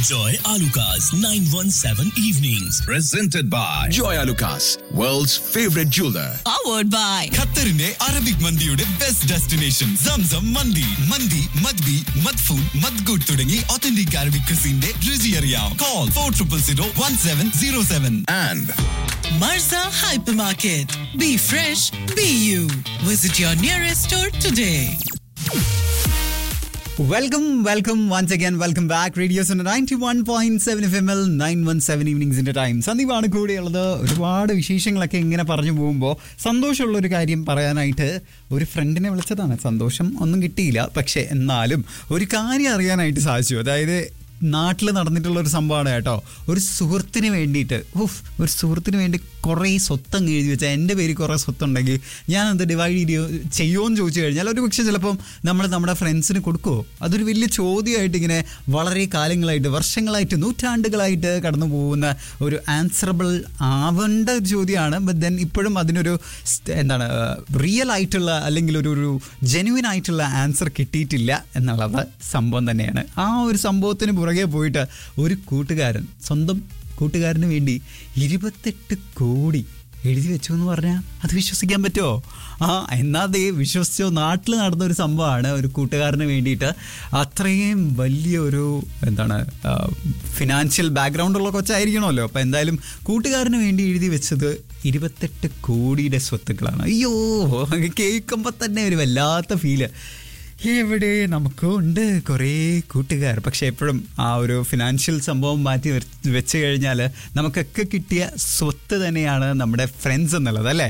Enjoy Alucard's 917 evenings. Presented by Joy Lucas, world's favorite jeweler. powered by ഖത്തറിന്റെ Arabic മന്തിയുടെ best destination Zamzam മന്തി മന്തി മദ്ബി മദ്ഫൂൻ മദ്ഗൂട്ട് തുടങ്ങി ഒത്തന്റിക് അറബിക് ക്രിസിന്റെ രുചി അറിയാം call four triple zero one seven zero seven And Marza Hypermarket. Be fresh, be you. Visit your nearest store today. Welcome welcome once again welcome back radio's ninety one point seven F M L nine one seven ഈവനിങ്സിന്റെ time സന്ദീപാണ് കൂടെയുള്ളത് ഒരുപാട് വിശേഷങ്ങളൊക്കെ ഇങ്ങനെ പറഞ്ഞു പോകുമ്പോൾ സന്തോഷമുള്ള ഒരു കാര്യം പറയാനായിട്ട് ഒരു ഫ്രണ്ടിനെ വിളിച്ചതാണ് സന്തോഷം ഒന്നും കിട്ടിയില്ല പക്ഷേ എന്നാലും ഒരു കാര്യം അറിയാനായിട്ട് സാധിച്ചു അതായത് നാട്ടിൽ നടന്നിട്ടുള്ള ഒരു സംഭവമാണ് കേട്ടോ ഒരു സുഹൃത്തിന് വേണ്ടിയിട്ട് ഉഫ് ഒരു സുഹൃത്തിന് വേണ്ടി കുറേ സ്വത്തങ്ങ് എഴുതി വെച്ചാൽ എൻ്റെ പേര് കുറേ സ്വത്തുണ്ടെങ്കിൽ ഞാൻ അത് ഡിവൈഡ് ചെയ്യോ ചെയ്യുമോ എന്ന് ചോദിച്ചു കഴിഞ്ഞാൽ ഒരു പക്ഷേ ചിലപ്പം നമ്മൾ നമ്മുടെ ഫ്രണ്ട്സിന് കൊടുക്കുമോ അതൊരു വലിയ ചോദ്യമായിട്ട് ഇങ്ങനെ വളരെ കാലങ്ങളായിട്ട് വർഷങ്ങളായിട്ട് നൂറ്റാണ്ടുകളായിട്ട് കടന്നു പോകുന്ന ഒരു ആൻസറബിൾ ആവേണ്ട ഒരു ചോദ്യമാണ് ബട്ട് ദെൻ ഇപ്പോഴും അതിനൊരു സ്റ്റ്- എന്താണ് റിയൽ ആയിട്ടുള്ള അല്ലെങ്കിൽ ഒരു ഒരു ജെനുവിൻ ആയിട്ടുള്ള ആൻസർ കിട്ടിയിട്ടില്ല എന്നുള്ളത് സംഭവം തന്നെയാണ് ആ ഒരു സംഭവത്തിന് പുറകെ പോയിട്ട് ഒരു കൂട്ടുകാരൻ സ്വന്തം കൂട്ടുകാരന് വേണ്ടി ഇരുപത്തെട്ട് കോടി എഴുതി വെച്ചു എന്ന് പറഞ്ഞാൽ അത് വിശ്വസിക്കാൻ പറ്റുമോ ആ എന്നാ ദേ വിശ്വസിച്ചോ നാട്ടിൽ നടന്ന ഒരു സംഭവമാണ് ഒരു കൂട്ടുകാരന് വേണ്ടിയിട്ട് അത്രയും വലിയൊരു എന്താണ് ഫിനാൻഷ്യൽ ബാക്ക്ഗ്രൗണ്ട് ഉള്ള കൊച്ചായിരിക്കണമല്ലോ അപ്പോൾ എന്തായാലും കൂട്ടുകാരന് വേണ്ടി എഴുതി വെച്ചത് ഇരുപത്തെട്ട് കോടിയുടെ സ്വത്തുക്കളാണ് അയ്യോ കേൾക്കുമ്പോൾ തന്നെ ഒരു വല്ലാത്ത ഫീല് എവിടെ നമുക്കും ഉണ്ട് കുറേ കൂട്ടുകാർ പക്ഷെ എപ്പോഴും ആ ഒരു ഫിനാൻഷ്യൽ സംഭവം മാറ്റി വെച്ച് വെച്ച് കഴിഞ്ഞാൽ നമുക്കൊക്കെ കിട്ടിയ സ്വത്ത് തന്നെയാണ് നമ്മുടെ ഫ്രണ്ട്സ് എന്നുള്ളത് അല്ലേ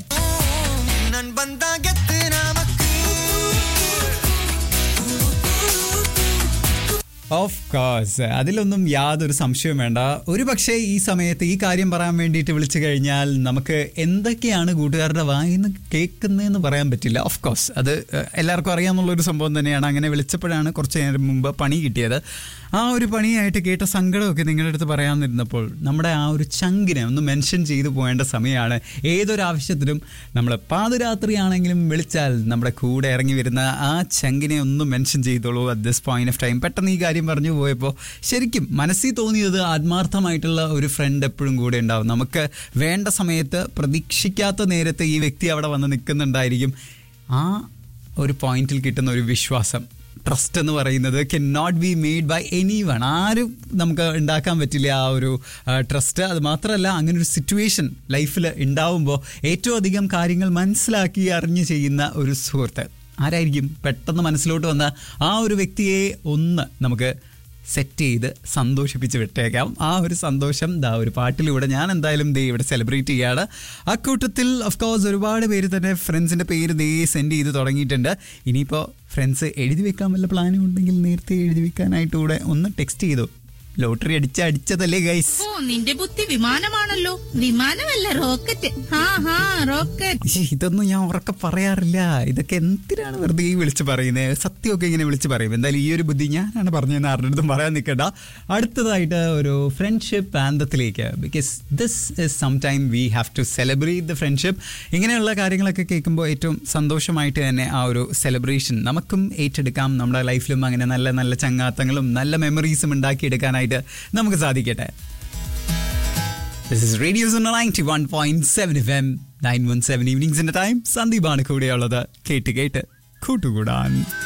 ഓഫ് കോഴ്സ് അതിലൊന്നും യാതൊരു സംശയവും വേണ്ട ഒരു പക്ഷേ ഈ സമയത്ത് ഈ കാര്യം പറയാൻ വേണ്ടിയിട്ട് വിളിച്ചു കഴിഞ്ഞാൽ നമുക്ക് എന്തൊക്കെയാണ് കൂട്ടുകാരുടെ വായിന്ന് കേൾക്കുന്നതെന്ന് പറയാൻ പറ്റില്ല ഓഫ് കോഴ്സ് അത് ഏഹ്, എല്ലാവർക്കും അറിയാമെന്നുള്ളൊരു സംഭവം തന്നെയാണ് അങ്ങനെ വിളിച്ചപ്പോഴാണ് കുറച്ച് നേരം മുമ്പ് പണി കിട്ടിയത് ആ ഒരു പണിയായിട്ട് കേട്ട സങ്കടമൊക്കെ നിങ്ങളുടെ അടുത്ത് പറയാമെന്നിരുന്നപ്പോൾ നമ്മുടെ ആ ഒരു ചങ്കിനെ ഒന്ന് മെൻഷൻ ചെയ്തു പോകേണ്ട സമയമാണ് ഏതൊരാവശ്യത്തിനും നമ്മൾ പാതിരാത്രിയാണെങ്കിലും വിളിച്ചാൽ നമ്മുടെ കൂടെ ഇറങ്ങി വരുന്ന ആ ചങ്കിനെ ഒന്ന് മെൻഷൻ ചെയ്തോളൂ at this point of time പെട്ടെന്ന് ഈ കാര്യം പറഞ്ഞു പോയപ്പോൾ ശരിക്കും മനസ്സിൽ തോന്നിയത് ആത്മാർത്ഥമായിട്ടുള്ള ഒരു ഫ്രണ്ട് എപ്പോഴും കൂടെ ഉണ്ടാവും നമുക്ക് വേണ്ട സമയത്ത് പ്രതീക്ഷിക്കാത്ത നേരത്തെ ഈ വ്യക്തി അവിടെ വന്ന് നിൽക്കുന്നുണ്ടായിരിക്കും ആ ഒരു പോയിന്റിൽ കിട്ടുന്ന ഒരു വിശ്വാസം ട്രസ്റ്റ് എന്ന് പറയുന്നത് can not be made by any one ആരും നമുക്ക് ഉണ്ടാക്കാൻ പറ്റില്ല ആ ഒരു ട്രസ്റ്റ് അത് മാത്രമല്ല അങ്ങനെ ഒരു സിറ്റുവേഷൻ ലൈഫിൽ ഉണ്ടാവുമ്പോൾ ഏറ്റവും അധികം കാര്യങ്ങൾ മനസ്സിലാക്കി അറിഞ്ഞ് ചെയ്യുന്ന ഒരു സുഹൃത്ത് ആരായിരിക്കും പെട്ടെന്ന് മനസ്സിലോട്ട് വന്ന ആ ഒരു വ്യക്തിയെ ഒന്ന് നമുക്ക് സെറ്റ് ചെയ്ത് സന്തോഷിപ്പിച്ച് വിട്ടേക്കാം ആ ഒരു സന്തോഷം ദാ ഒരു പാട്ടിലൂടെ ഞാൻ എന്തായാലും ദേ ഇവിടെ സെലിബ്രേറ്റ് ചെയ്യാണ് അക്കൂട്ടത്തിൽ ഓഫ് കോഴ്സ് ഒരുപാട് പേര് തന്നെ ഫ്രണ്ട്സിൻ്റെ പേര് ദേ സെൻഡ് ചെയ്ത് തുടങ്ങിയിട്ടുണ്ട് ഇനിയിപ്പോൾ ഫ്രണ്ട്സ് എഴുതി വെക്കാൻ വല്ല പ്ലാനും ഉണ്ടെങ്കിൽ നേരത്തെ എഴുതി വെക്കാനായിട്ട് കൂടെ ഒന്ന് ടെക്സ്റ്റ് ചെയ്തു ലോട്ടറി അടിച്ച അടിച്ചതല്ലേ ഗൈസ് ഓ നിന്റെ ബുദ്ധി വിമാനമാണല്ലോ വിമാനമല്ല റോക്കറ്റ് ഹാ ഹാ റോക്കറ്റ് ശ്ശേ, ഇതൊന്നും ഞാൻ ഉറക്കെ പറയാറില്ല ഇതൊക്കെ എന്തിനാണ് വെറുതെ ഈ വിളിച്ച് പറയുന്നത് സത്യമൊക്കെ ഇങ്ങനെ വിളിച്ച് പറയും എന്തായാലും ഈ ഒരു ബുദ്ധി ഞാനാണ് പറഞ്ഞതെന്ന് ആരുടെ അടുത്തും പറയാൻ നിൽക്കണ്ട അടുത്തതായിട്ട് ഒരു ഫ്രണ്ട്ഷിപ്പ് ആന്തത്തിലേക്ക് because this is some time we have to celebrate the friendship ഇങ്ങനെയുള്ള കാര്യങ്ങളൊക്കെ കേൾക്കുമ്പോൾ ഏറ്റവും സന്തോഷമായിട്ട് തന്നെ ആ ഒരു സെലിബ്രേഷൻ നമുക്കും ഏറ്റെടുക്കാം നമ്മുടെ ലൈഫിലും അങ്ങനെ നല്ല നല്ല ചങ്ങാത്തങ്ങളും നല്ല മെമ്മറീസും ഉണ്ടാക്കിയെടുക്കാനായിട്ട് നമുക്ക് സാധിക്കട്ടെ This is Radio Zone 91.7 FM 917 ഈവനിങ്സിന്റെ ടൈം സന്ദീപാണ് കൂടെയുള്ളത് കേട്ട് കേട്ട് കൂട്ടുകൂടാൻ